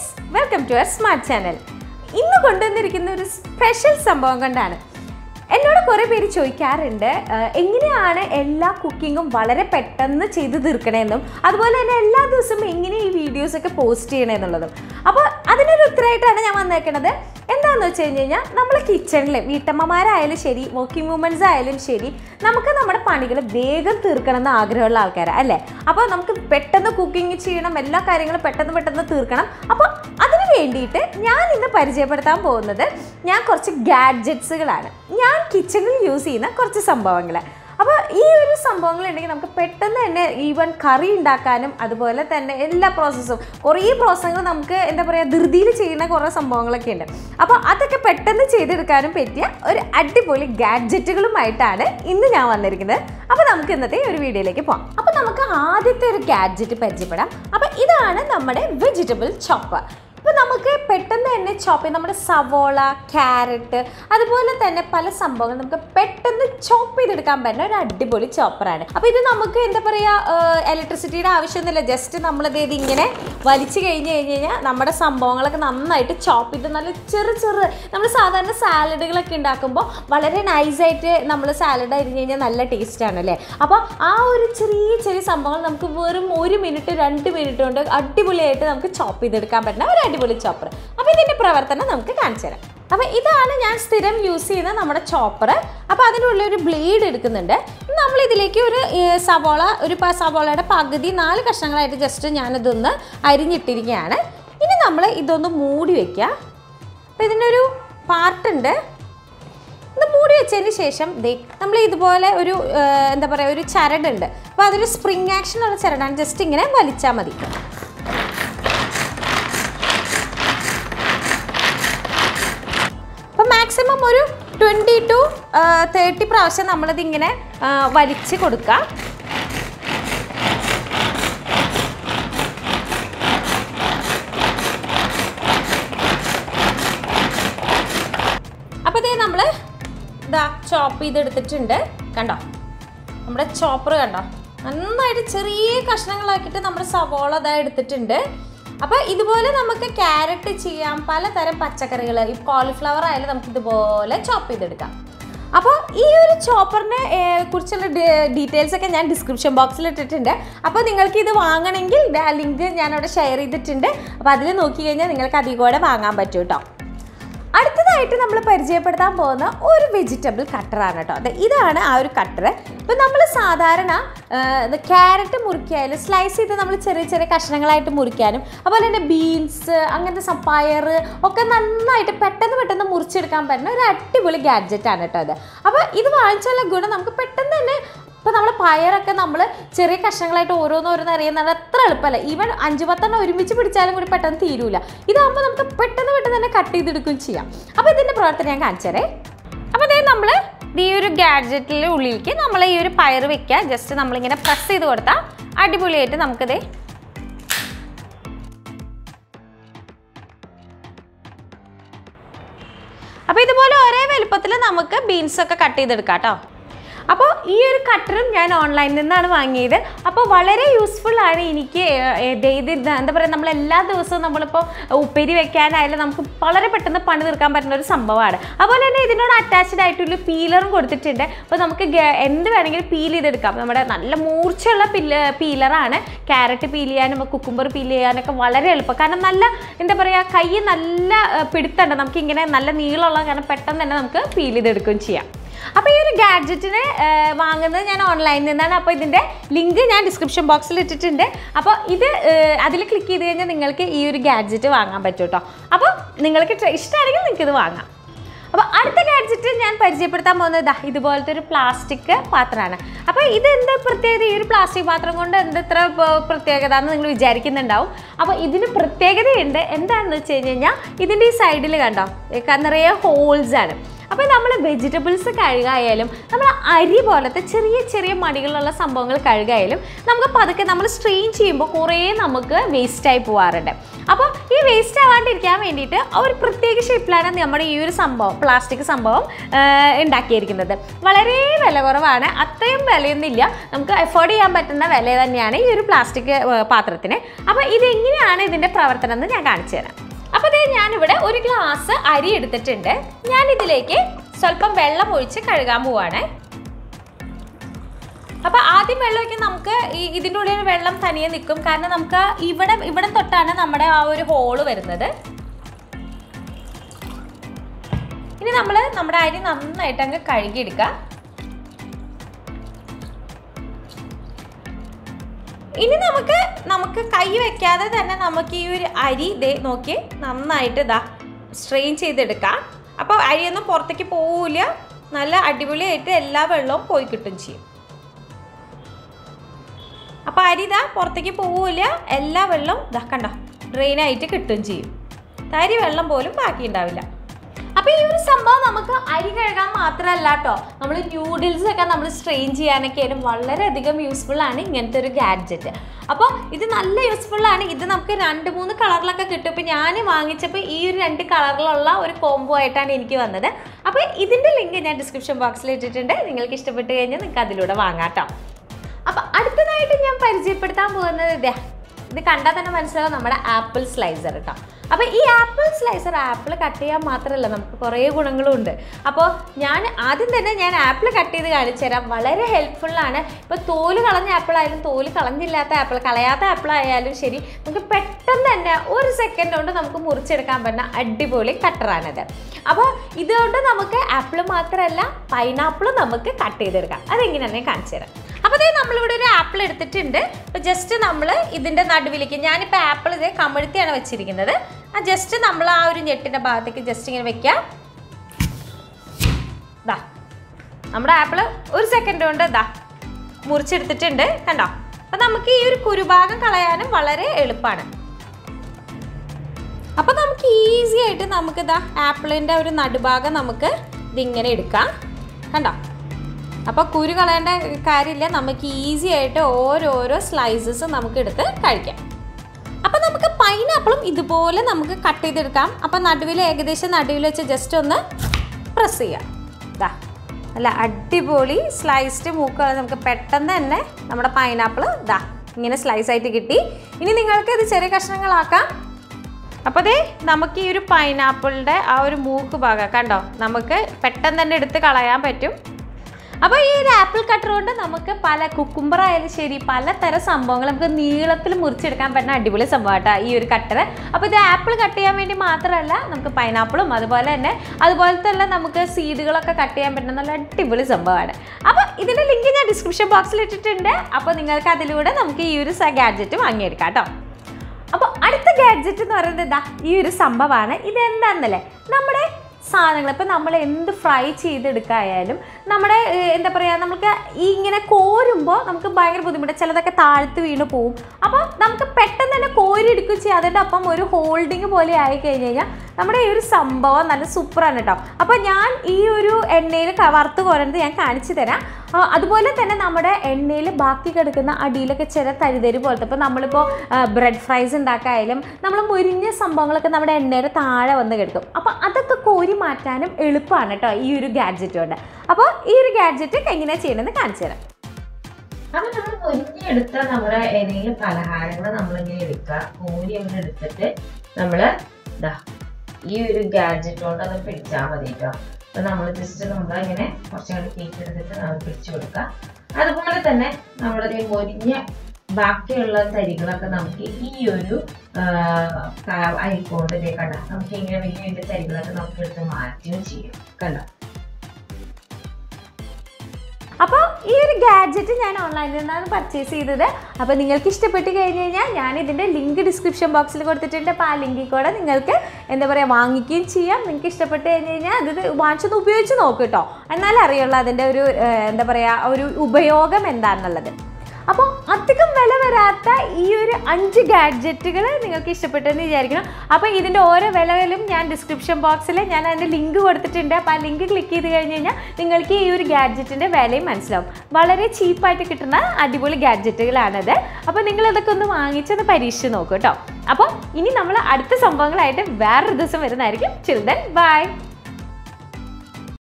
friends welcome to our smart channel ഇന്ന് കൊണ്ടുവന്നിരിക്കുന്ന ഒരു സ്പെഷ്യൽ സംഭവം കൊണ്ടാണ് എന്നോട് കുറേ പേര് ചോദിക്കാറുണ്ട് ആ, എങ്ങനെയാണ് എല്ലാ കുക്കിങ്ങും വളരെ പെട്ടെന്ന് ചെയ്ത് തീർക്കണമെന്നും അതുപോലെ തന്നെ എല്ലാ ദിവസവും എങ്ങനെ ഈ വീഡിയോസ് ഒക്കെ പോസ്റ്റ് ചെയ്യണമെന്നുള്ളതും അപ്പോൾ അതിനൊരു ഉത്തരമായിട്ടാണ് ഞാൻ വന്നേക്കുന്നത് എന്താണെന്ന് വെച്ച് കഴിഞ്ഞ് കഴിഞ്ഞാൽ നമ്മൾ കിച്ചണിൽ വീട്ടമ്മമാരായാലും ശരി വർക്കിംഗ് വുമൻസ് ആയാലും ശരി നമുക്ക് നമ്മുടെ പണികൾ വേഗം തീർക്കണം എന്ന് ആഗ്രഹമുള്ള ആൾക്കാരാണ് അല്ലേ അപ്പോൾ നമുക്ക് പെട്ടെന്ന് കുക്കിംഗ് ചെയ്യണം എല്ലാ കാര്യങ്ങളും പെട്ടെന്ന് പെട്ടെന്ന് തീർക്കണം അപ്പോൾ അതിന് വേണ്ടിയിട്ട് ഞാൻ ഇന്ന് പരിചയപ്പെടുത്താൻ പോകുന്നത് ഞാൻ കുറച്ച് ഗാഡ്ജറ്റ്സുകളാണ് ഞാൻ കിച്ചണിൽ യൂസ് ചെയ്യുന്ന കുറച്ച് സംഭവങ്ങൾ അപ്പോൾ ഈ ഒരു സംഭവങ്ങൾ ഉണ്ടെങ്കിൽ നമുക്ക് പെട്ടെന്ന് തന്നെ ഈവൻ കറി ഉണ്ടാക്കാനും അതുപോലെ തന്നെ എല്ലാ പ്രോസസ്സും കുറേ പ്രോസസ്സുകൾ നമുക്ക് എന്താ പറയുക ധൃതിയിൽ ചെയ്യുന്ന കുറേ സംഭവങ്ങളൊക്കെ ഉണ്ട് അപ്പോൾ അതൊക്കെ പെട്ടെന്ന് ചെയ്തെടുക്കാനും പറ്റിയ ഒരു അടിപൊളി ഗാഡ്ജറ്റുകളുമായിട്ടാണ് ഇന്ന് ഞാൻ വന്നിരിക്കുന്നത് അപ്പോൾ നമുക്ക് ഇന്നത്തെ ഒരു വീഡിയോയിലേക്ക് പോകാം അപ്പോൾ നമുക്ക് ആദ്യത്തെ ഒരു ഗാഡ്ജറ്റ് പരിചയപ്പെടാം അപ്പോൾ ഇതാണ് നമ്മുടെ വെജിറ്റബിൾ ചോപ്പർ ഇപ്പം നമുക്ക് പെട്ടെന്ന് തന്നെ ചോപ്പ് ചെയ്യാം നമ്മുടെ സവോള ക്യാരറ്റ് അതുപോലെ തന്നെ പല സംഭവങ്ങൾ നമുക്ക് പെട്ടെന്ന് ചോപ്പ് ചെയ്തെടുക്കാൻ പറ്റുന്ന ഒരു അടിപൊളി ചോപ്പറാണ് അപ്പോൾ ഇത് നമുക്ക് എന്താ പറയുക ഇലക്ട്രിസിറ്റിയുടെ ആവശ്യമൊന്നുമില്ല ജസ്റ്റ് നമ്മളിത് ഇത് ഇങ്ങനെ വലിച്ചു കഴിഞ്ഞ് കഴിഞ്ഞ് കഴിഞ്ഞാൽ നമ്മുടെ സംഭവങ്ങളൊക്കെ നന്നായിട്ട് ചോപ്പ് ചെയ്ത് നല്ല ചെറു ചെറു നമ്മൾ സാധാരണ സാലഡുകളൊക്കെ ഉണ്ടാക്കുമ്പോൾ വളരെ നൈസായിട്ട് നമ്മൾ സാലഡ് അരിഞ്ഞ് കഴിഞ്ഞാൽ നല്ല ടേസ്റ്റാണ് അല്ലേ അപ്പോൾ ആ ഒരു ചെറിയ ചെറിയ സംഭവങ്ങൾ നമുക്ക് വെറും ഒരു മിനിറ്റ് രണ്ട് മിനിറ്റ് കൊണ്ട് അടിപൊളിയായിട്ട് നമുക്ക് ചോപ്പ് ചെയ്തെടുക്കാൻ പറ്റുന്ന ഒരു അടിപൊളി ചോപ്പർ അപ്പോൾ ഇതിൻ്റെ പ്രവർത്തനം നമുക്ക് കാണിച്ചു തരാം അപ്പോൾ ഇതാണ് ഞാൻ സ്ഥിരം യൂസ് ചെയ്യുന്ന നമ്മുടെ ചോപ്പർ അപ്പോൾ അതിൻ്റെ ഉള്ളിൽ ഒരു ബ്ലേഡ് എടുക്കുന്നുണ്ട് നമ്മൾ ഇതിലേക്ക് ഒരു ഏർ, സവോള ഒരു പ- സവോളയുടെ പകുതി നാല് കഷ്ണങ്ങളായിട്ട് ജസ്റ്റ് ഞാനിതൊന്ന് അരിഞ്ഞിട്ടിരിക്കുകയാണ് ഇനി നമ്മൾ ഇതൊന്ന് മൂടി വയ്ക്കുക അപ്പോൾ ഇതിനൊരു പാർട്ടുണ്ട് ഇത് മൂടി വെച്ചതിന് ശേഷം ദേ നമ്മൾ ഇതുപോലെ ഒരു ഏർ, എന്താ പറയുക ഒരു ചരടുണ്ട് അപ്പോൾ അതൊരു സ്പ്രിങ് ആക്ഷനുള്ള ചരടാണ് ജസ്റ്റ് ഇങ്ങനെ വലിച്ചാൽ മതി അപ്പോൾ മാക്സിമം ഒരു ട്വൻറ്റി ടു തേർട്ടി പ്രാവശ്യം നമ്മളിതിങ്ങനെ ആ, വലിച്ച് കൊടുക്കുക അപ്പോൾ ഇതേ നമ്മൾ ഇതാ ചോപ്പ് ചെയ്തെടുത്തിട്ടുണ്ട് കണ്ടോ നമ്മുടെ ചോപ്പർ കണ്ടോ നന്നായിട്ട് ചെറിയ കഷ്ണങ്ങളാക്കിയിട്ട് നമ്മുടെ സവോള ഇതാ എടുത്തിട്ടുണ്ട് അപ്പോൾ ഇതുപോലെ നമുക്ക് ക്യാരറ്റ് ചെയ്യാം പലതരം പച്ചക്കറികൾ ഈ കോളിഫ്ലവർ ആയാലും നമുക്ക് ഇതുപോലെ ചോപ്പ് ചെയ്തെടുക്കാം അപ്പോൾ ഈ ഒരു ചോപ്പറിനെ കുറിച്ചുള്ള ഡീറ്റെയിൽസ് ഒക്കെ ഞാൻ ഡിസ്ക്രിപ്ഷൻ ബോക്സിൽ ഇട്ടിട്ടുണ്ട് അപ്പോൾ നിങ്ങൾക്ക് ഇത് വാങ്ങണമെങ്കിൽ ലിങ്ക് ഞാനവിടെ ഷെയർ ചെയ്തിട്ടുണ്ട് അപ്പോൾ അതിൽ നോക്കി കഴിഞ്ഞാൽ നിങ്ങൾക്ക് അതിൽ കൂടെ വാങ്ങാൻ പറ്റും കേട്ടോ അടുത്തതായിട്ട് നമ്മൾ പരിചയപ്പെടുത്താൻ പോകുന്ന ഒരു വെജിറ്റബിൾ കട്ടറാണ് കേട്ടോ അതെ ഇതാണ് ആ ഒരു കട്ടർ ഇപ്പം നമ്മൾ സാധാരണ ക്യാരറ്റ് മുറിക്കായാലും സ്ലൈസ് ചെയ്ത് നമ്മൾ ചെറിയ ചെറിയ കഷ്ണങ്ങളായിട്ട് മുറിക്കാനും അതുപോലെ തന്നെ ബീൻസ് അങ്ങനത്തെ സം- പയറ് ഒക്കെ നന്നായിട്ട് പെട്ടെന്ന് പെട്ടെന്ന് മുറിച്ചെടുക്കാൻ പറ്റുന്ന ഒരു അടിപൊളി ഗാഡ്ജറ്റാണ് കേട്ടോ അത് അപ്പോൾ ഇത് വാങ്ങിച്ചുള്ള ഗുണം നമുക്ക് പെട്ടെന്ന് തന്നെ ഇപ്പോൾ നമ്മൾ പയറൊക്കെ നമ്മൾ ചെറിയ കഷ്ണങ്ങളായിട്ട് ഓരോന്നോരോന്ന് അറിയുന്നത് അത്ര എളുപ്പമല്ല ഈവൻ അഞ്ച് പത്തെണ്ണം ഒരുമിച്ച് പിടിച്ചാലും കൂടി പെട്ടെന്ന് തീരൂല ഇതാകുമ്പോൾ നമുക്ക് പെട്ടെന്ന് പെട്ടെന്ന് തന്നെ കട്ട് ചെയ്തെടുക്കുകയും ചെയ്യാം അപ്പോൾ ഇതിൻ്റെ പ്രവർത്തനം ഞാൻ കാണിച്ചേരേ അപ്പോൾ അതേ നമ്മൾ ഈ ഒരു ഗാഡ്ജറ്റിൻ്റെ ഉള്ളിലേക്ക് നമ്മൾ ഈ ഒരു പയർ വെക്കുക ജസ്റ്റ് നമ്മളിങ്ങനെ പ്രസ് ചെയ്ത് കൊടുത്താൽ അടിപൊളിയായിട്ട് നമുക്കിത് അപ്പോൾ ഇതുപോലെ ഒരേ വലുപ്പത്തിൽ നമുക്ക് ബീൻസ് ഒക്കെ കട്ട് ചെയ്തെടുക്കാം കേട്ടോ അപ്പോൾ ഈ ഒരു കട്ടറും ഞാൻ ഓൺലൈനിൽ നിന്നാണ് വാങ്ങിയത് അപ്പോൾ വളരെ യൂസ്ഫുൾ ആണ് എനിക്ക് ഇത് എന്താ പറയുക നമ്മൾ എല്ലാ ദിവസവും നമ്മളിപ്പോൾ ഉപ്പേരി വെക്കാനായാലും നമുക്ക് വളരെ പെട്ടെന്ന് പണി തീർക്കാൻ പറ്റുന്ന ഒരു സംഭവമാണ് അതുപോലെ തന്നെ ഇതിനോട് അറ്റാച്ച്ഡ് ആയിട്ടൊരു പീലറും കൊടുത്തിട്ടുണ്ട് അപ്പോൾ നമുക്ക് ഗ- എന്ത് വേണമെങ്കിലും പീൽ ചെയ്തെടുക്കാം നമ്മുടെ നല്ല മൂർച്ചയുള്ള പില്ല പീലറാണ് ക്യാരറ്റ് പീൽ ചെയ്യാനും കുക്കുംബർ പീൽ ചെയ്യാനൊക്കെ വളരെ എളുപ്പം കാരണം നല്ല എന്താ പറയുക കൈ നല്ല ഏർ, പിടുത്തമുണ്ട് നമുക്ക് ഇങ്ങനെ നല്ല നീളമുള്ള കാരണം പെട്ടെന്ന് തന്നെ നമുക്ക് പീൽ ചെയ്തെടുക്കുകയും ചെയ്യാം അപ്പോൾ ഈ ഒരു ഗാഡ്ജറ്റിന് വാങ്ങുന്നത് ഞാൻ ഓൺലൈനിൽ നിന്നാണ് അപ്പോൾ ഇതിൻ്റെ ലിങ്ക് ഞാൻ ഡിസ്ക്രിപ്ഷൻ ബോക്സിൽ ഇട്ടിട്ടുണ്ട് അപ്പോൾ ഇത് അതിൽ ക്ലിക്ക് ചെയ്ത് കഴിഞ്ഞാൽ നിങ്ങൾക്ക് ഈ ഒരു ഗാഡ്ജറ്റ് വാങ്ങാൻ പറ്റും കേട്ടോ അപ്പോൾ നിങ്ങൾക്ക് ട്ര- ഇഷ്ടമാണെങ്കിൽ നിങ്ങൾക്ക് ഇത് വാങ്ങാം അപ്പോൾ അടുത്ത ഗാഡ്ജറ്റ് ഞാൻ പരിചയപ്പെടുത്താൻ പോകുന്നത് ദാ ഇതുപോലത്തെ ഒരു പ്ലാസ്റ്റിക് പാത്രമാണ് അപ്പോൾ ഇത് എന്ത് പ്രത്യേകത ഈ ഒരു പ്ലാസ്റ്റിക് പാത്രം കൊണ്ട് എന്ത് ഇത്ര പ- പ്രത്യേകത എന്ന് നിങ്ങൾ വിചാരിക്കുന്നുണ്ടാവും അപ്പോൾ ഇതിന് പ്രത്യേകതയുണ്ട് എന്താണെന്ന് വെച്ച് കഴിഞ്ഞ് കഴിഞ്ഞാൽ ഇതിൻ്റെ ഈ സൈഡിൽ കണ്ടോ ഏ, നിറയെ ഹോൾസ് ആണ് അപ്പോൾ നമ്മൾ വെജിറ്റബിൾസ് കഴുകായാലും നമ്മൾ അരി പോലത്തെ ചെറിയ ചെറിയ മടികളുള്ള സംഭവങ്ങൾ കഴുകായാലും നമുക്ക് പതുക്കെ നമ്മൾ സ്ട്രെയിൻ ചെയ്യുമ്പോൾ കുറേ നമുക്ക് വേസ്റ്റായി പോവാറുണ്ട് അപ്പോൾ ഈ വേസ്റ്റ് ആവാണ്ടിരിക്കാൻ വേണ്ടിയിട്ട് ഒരു പ്രത്യേക ഷേപ്പിലാണ് നമ്മുടെ ഈ ഒരു സംഭവം പ്ലാസ്റ്റിക് സംഭവം ആ, ഉണ്ടാക്കിയിരിക്കുന്നത് വളരെ വില കുറവാണ് അത്രയും വിലയൊന്നുമില്ല നമുക്ക് എഫോർഡ് ചെയ്യാൻ പറ്റുന്ന വില തന്നെയാണ് ഈ ഒരു പ്ലാസ്റ്റിക് പാത്രത്തിന് അപ്പോൾ ഇതെങ്ങനെയാണ് ഇതിൻ്റെ പ്രവർത്തനം എന്ന് ഞാൻ കാണിച്ചു തരാം അപ്പോൾ ദേ ഞാനിവിടെ ഒരു ഗ്ലാസ് അരി എടുത്തിട്ടുണ്ട് ഞാൻ ഇതിലേക്ക് സ്വല്പം വെള്ളം ഒഴിച്ച് കഴുകാൻ പോവാണ് അപ്പൊ ആദ്യം വെള്ളമൊക്കെ നമുക്ക് ഈ ഇതിൻ്റെ ഉള്ളിൽ വെള്ളം തനിയെ നിൽക്കും കാരണം നമുക്ക് ഇവിടെ ഇവിടെ തൊട്ടാണ് നമ്മുടെ ആ ഒരു ഹോള് വരുന്നത് ഇനി നമ്മൾ നമ്മുടെ അരി നന്നായിട്ട് അങ്ങ് കഴുകിയെടുക്കുക ഇനി നമുക്ക് നമുക്ക് കൈ വെക്കാതെ തന്നെ നമുക്ക് ഈ ഒരു അരി ദേ നോക്കി നന്നായിട്ട് ഇതാ സ്ട്രെയിൻ ചെയ്തെടുക്കാം അപ്പോൾ അരിയൊന്നും പുറത്തേക്ക് പോവില്ല നല്ല അടിപൊളിയായിട്ട് എല്ലാ വെള്ളവും പോയി കിട്ടും ചെയ്യും അപ്പോൾ അരി ഇതാ പുറത്തേക്ക് പോവില്ല എല്ലാ വെള്ളവും ഇതാ കണ്ടോ ഡ്രെയിനായിട്ട് കിട്ടും ചെയ്യും തരി വെള്ളം പോലും ബാക്കി ഉണ്ടാവില്ല അപ്പോൾ ഈ ഒരു സംഭവം നമുക്ക് അരി കഴുകാൻ മാത്രമല്ല കേട്ടോ നമ്മൾ ന്യൂഡിൽസ് ഒക്കെ നമ്മൾ സ്ട്രെയിൻ ചെയ്യാനൊക്കെയായാലും വളരെയധികം യൂസ്ഫുൾ ആണ് ഇങ്ങനത്തെ ഒരു ഗാഡ്ജറ്റ് അപ്പോൾ ഇത് നല്ല യൂസ്ഫുൾ ആണ് ഇത് നമുക്ക് രണ്ട് മൂന്ന് കളറിലൊക്കെ കിട്ടും ഇപ്പോൾ ഞാൻ വാങ്ങിച്ചപ്പോൾ ഈ ഒരു രണ്ട് കളറിലുള്ള ഒരു കോംബോ ആയിട്ടാണ് എനിക്ക് വന്നത് അപ്പോൾ ഇതിൻ്റെ ലിങ്ക് ഞാൻ ഡിസ്ക്രിപ്ഷൻ ബോക്സിൽ ഇട്ടിട്ടുണ്ട് നിങ്ങൾക്ക് ഇഷ്ടപ്പെട്ട് കഴിഞ്ഞാൽ നിങ്ങൾക്ക് അതിലൂടെ വാങ്ങാം കേട്ടോ അപ്പോൾ അടുത്തതായിട്ട് ഞാൻ പരിചയപ്പെടുത്താൻ പോകുന്നത് ഇതേ ഇത് കണ്ടാൽ തന്നെ മനസ്സിലാവും നമ്മുടെ ആപ്പിൾ സ്ലൈസർ കേട്ടോ അപ്പോൾ ഈ ആപ്പിൾ സ്ലൈസർ ആപ്പിൾ കട്ട് ചെയ്യാൻ മാത്രമല്ല നമുക്ക് കുറേ ഗുണങ്ങളും ഉണ്ട് അപ്പോൾ ഞാൻ ആദ്യം തന്നെ ഞാൻ ആപ്പിൾ കട്ട് ചെയ്ത് കാണിച്ചു തരാം വളരെ ഹെൽപ്ഫുള്ളാണ് ഇപ്പോൾ തോല് കളഞ്ഞ ആപ്പിൾ ആയാലും തോല് കളഞ്ഞില്ലാത്ത ആപ്പിൾ കളയാത്ത ആപ്പിൾ ആയാലും ശരി നമുക്ക് പെട്ടെന്ന് തന്നെ ഒരു സെക്കൻഡ് കൊണ്ട് നമുക്ക് മുറിച്ചെടുക്കാൻ പറ്റുന്ന അടിപൊളി കട്ടറാണിത് അപ്പോൾ ഇതുകൊണ്ട് നമുക്ക് ആപ്പിൾ മാത്രമല്ല പൈനാപ്പിളും നമുക്ക് കട്ട് ചെയ്തെടുക്കാം അതെങ്ങനെയാണെന്ന് ഞാൻ കാണിച്ചു തരാം അപ്പോൾ അതേ നമ്മളിവിടെ ഒരു ആപ്പിൾ എടുത്തിട്ടുണ്ട് അപ്പോൾ ജസ്റ്റ് നമ്മൾ ഇതിൻ്റെ നടുവിലേക്ക് ഞാനിപ്പോൾ ആപ്പിൾ ഇത് കമഴ്ത്തിയാണ് വെച്ചിരിക്കുന്നത് ആ ജസ്റ്റ് നമ്മൾ ആ ഒരു ഞെട്ടിൻ്റെ ഭാഗത്തേക്ക് ജസ്റ്റ് ഇങ്ങനെ വെക്കുക ദാ നമ്മുടെ ആപ്പിൾ ഒരു സെക്കൻഡ് കൊണ്ട് ദാ മുറിച്ചെടുത്തിട്ടുണ്ട് കണ്ടോ അപ്പോൾ നമുക്ക് ഈ ഒരു കുരുഭാഗം കളയാനും വളരെ എളുപ്പമാണ് അപ്പോൾ നമുക്ക് ഈസി ആയിട്ട് നമുക്ക് ഇതാ ആപ്പിളിൻ്റെ ഒരു നടുഭാഗം നമുക്ക് ഇതിങ്ങനെ എടുക്കാം കണ്ടോ അപ്പോൾ കുരു കളയേണ്ട കാര്യമില്ല നമുക്ക് ഈസി ആയിട്ട് ഓരോരോ സ്ലൈസസ് നമുക്ക് എടുത്ത് കഴിക്കാം അപ്പോൾ നമുക്ക് പൈനാപ്പിളും ഇതുപോലെ നമുക്ക് കട്ട് ചെയ്തെടുക്കാം അപ്പോൾ നടുവിൽ ഏകദേശം നടുവിൽ വെച്ച് ജസ്റ്റ് ഒന്ന് പ്രസ് ചെയ്യാം ദാ അല്ല അടിപൊളി സ്ലൈസ്ഡ് മൂക്കുകൾ നമുക്ക് പെട്ടെന്ന് തന്നെ നമ്മുടെ പൈനാപ്പിൾ ദാ ഇങ്ങനെ സ്ലൈസ് ആയിട്ട് കിട്ടി ഇനി നിങ്ങൾക്ക് ഇത് ചെറിയ കഷ്ണങ്ങളാക്കാം അപ്പോൾ ദേ നമുക്ക് ഈ ഒരു പൈനാപ്പിളിൻ്റെ ആ ഒരു മൂക്ക് ഭാഗം കണ്ടോ നമുക്ക് പെട്ടെന്ന് തന്നെ എടുത്ത് കളയാൻ പറ്റും അപ്പോൾ ഈ ഒരു ആപ്പിൾ കട്ടർ കൊണ്ട് നമുക്ക് പല കുക്കുംബർ ആയാലും ശരി പലതരം സംഭവങ്ങൾ നമുക്ക് നീളത്തിൽ മുറിച്ചെടുക്കാൻ പറ്റുന്ന അടിപൊളി സംഭവം കേട്ടോ ഈ ഒരു കട്ടർ അപ്പോൾ ഇത് ആപ്പിൾ കട്ട് ചെയ്യാൻ വേണ്ടി മാത്രമല്ല നമുക്ക് പൈനാപ്പിളും അതുപോലെ തന്നെ അതുപോലെ തന്നെ നമുക്ക് സീഡുകളൊക്കെ കട്ട് ചെയ്യാൻ പറ്റുന്ന നല്ല അടിപൊളി സംഭവമാണ് അപ്പോൾ ഇതിൻ്റെ ലിങ്ക് ഞാൻ ഡിസ്ക്രിപ്ഷൻ ബോക്സിൽ ഇട്ടിട്ടുണ്ട് അപ്പോൾ നിങ്ങൾക്ക് അതിലൂടെ നമുക്ക് ഈ ഒരു ഗാഡ്ജറ്റ് വാങ്ങിയെടുക്കാം കേട്ടോ അപ്പോൾ അടുത്ത ഗാഡ്ജറ്റ് എന്ന് പറയുന്നത് ഇതാ ഈ ഒരു സംഭവമാണ് ഇതെന്താണെന്നല്ലേ നമ്മുടെ സാധനങ്ങൾ ഇപ്പം നമ്മൾ എന്ത് ഫ്രൈ ചെയ്തെടുക്കായാലും നമ്മുടെ ഏഹ്, എന്താ പറയുക നമുക്ക് ഈ ഇങ്ങനെ കോരുമ്പോൾ നമുക്ക് ഭയങ്കര ബുദ്ധിമുട്ട് ചിലതൊക്കെ താഴ്ത്ത് വീണ് പോവും അപ്പോൾ നമുക്ക് പെട്ടെന്ന് തന്നെ കോരി എടുക്കുകയും ചെയ്യാം അതിൻ്റെ ഒപ്പം ഒരു ഹോൾഡിങ് പോലെ ആയി കഴിഞ്ഞ് കഴിഞ്ഞാൽ നമ്മുടെ ഈ ഒരു സംഭവം നല്ല സൂപ്പറാണ് കേട്ടോ അപ്പോൾ ഞാൻ ഈ ഒരു എണ്ണയിൽ ക- വറുത്ത് കോരുന്നത് ഞാൻ കാണിച്ചു തരാം ആ, അതുപോലെ തന്നെ നമ്മുടെ എണ്ണയിൽ ബാക്കി കിടക്കുന്ന അടിയിലൊക്കെ ചില തരിതരി പോലത്തെ ഇപ്പോൾ നമ്മളിപ്പോൾ ബ്രെഡ് ഫ്രൈസ് ഉണ്ടാക്കായാലും നമ്മൾ മുരിഞ്ഞ സംഭവങ്ങളൊക്കെ നമ്മുടെ എണ്ണയുടെ താഴെ വന്ന് കിടക്കും അപ്പോൾ അതൊക്കെ കോരി മാറ്റാനും എളുപ്പമാണ് കേട്ടോ ഈ ഒരു ഗാഡ്ജറ്റ് കൊണ്ട് അപ്പോൾ ഈ ഒരു ഗാഡ്ജറ്റ് എങ്ങനെയാണ് ചെയ്യണമെന്ന് കാണിച്ചു തരാം അപ്പൊ നമ്മൾ മുരിഞ്ഞെടുത്ത നമ്മുടെ ഏതെങ്കിലും പലഹാരങ്ങൾ നമ്മളിങ്ങനെ എടുക്കുക കോരി അങ്ങനെ എടുത്തിട്ട് നമ്മള് ഇതാ ഈ ഒരു ഗാഡ്ജറ്റ് കൊണ്ട് അത് പിടിച്ചാൽ മതി കേട്ടോ അപ്പൊ നമ്മൾ ജസ്റ്റ് നമ്മളിങ്ങനെ കുറച്ചും കൂടി കേക്കെടുത്തിട്ട് നമ്മൾ പിടിച്ചു കൊടുക്കുക അതുപോലെ തന്നെ നമ്മുടെ ഈ മൊരിഞ്ഞ ബാക്കിയുള്ള തരികളൊക്കെ നമുക്ക് ഈ ഒരു അരിക്കൊണ്ട് ഇതേ കണ്ട നമുക്ക് ഇങ്ങനെ വലിയ വലിയ തരികളൊക്കെ നമുക്ക് എടുത്ത് മാറ്റുകയും ചെയ്യും കണ്ടോ അപ്പോൾ ഈ ഒരു ഗാഡ്ജറ്റ് ഞാൻ ഓൺലൈനിൽ നിന്നാണ് പർച്ചേസ് ചെയ്തത് അപ്പോൾ നിങ്ങൾക്ക് ഇഷ്ടപ്പെട്ട് കഴിഞ്ഞ് കഴിഞ്ഞാൽ ഞാൻ ഇതിൻ്റെ ലിങ്ക് ഡിസ്ക്രിപ്ഷൻ ബോക്സിൽ കൊടുത്തിട്ടുണ്ട് അപ്പോൾ ആ ലിങ്കിൽ കൂടെ നിങ്ങൾക്ക് എന്താ പറയുക വാങ്ങിക്കുകയും ചെയ്യാം നിങ്ങൾക്ക് ഇഷ്ടപ്പെട്ട് കഴിഞ്ഞ് കഴിഞ്ഞാൽ അത് വാങ്ങിച്ചൊന്ന് ഉപയോഗിച്ച് നോക്ക് കേട്ടോ എന്നാലേ അറിയുള്ളൂ അതിൻ്റെ ഒരു ഏഹ്, എന്താ പറയുക ഒരു ഉപയോഗം എന്താണെന്നുള്ളത് അപ്പോൾ അധികം വില വരാത്ത ഈ ഒരു അഞ്ച് ഗാഡ്ജറ്റുകൾ നിങ്ങൾക്ക് ഇഷ്ടപ്പെട്ടെന്ന് വിചാരിക്കണം അപ്പോൾ ഇതിൻ്റെ ഓരോ വിലകളും ഞാൻ ഡിസ്ക്രിപ്ഷൻ ബോക്സിൽ ഞാൻ അതിൻ്റെ ലിങ്ക് കൊടുത്തിട്ടുണ്ട് അപ്പോൾ ആ ലിങ്ക് ക്ലിക്ക് ചെയ്ത് കഴിഞ്ഞ് കഴിഞ്ഞാൽ നിങ്ങൾക്ക് ഈ ഒരു ഗാഡ്ജറ്റിൻ്റെ വിലയും മനസ്സിലാവും വളരെ ചീപ്പായിട്ട് കിട്ടുന്ന അടിപൊളി ഗാഡ്ജറ്റുകളാണത് അപ്പോൾ നിങ്ങൾ ഇതൊക്കെ ഒന്ന് വാങ്ങിച്ചൊന്ന് പരീക്ഷിച്ച് നോക്കൂ കേട്ടോ അപ്പോൾ ഇനി നമ്മൾ അടുത്ത സംഭവങ്ങളായിട്ട് വേറൊരു ദിവസം വരുന്നതായിരിക്കും ചിൽഡ്രൻ ബൈ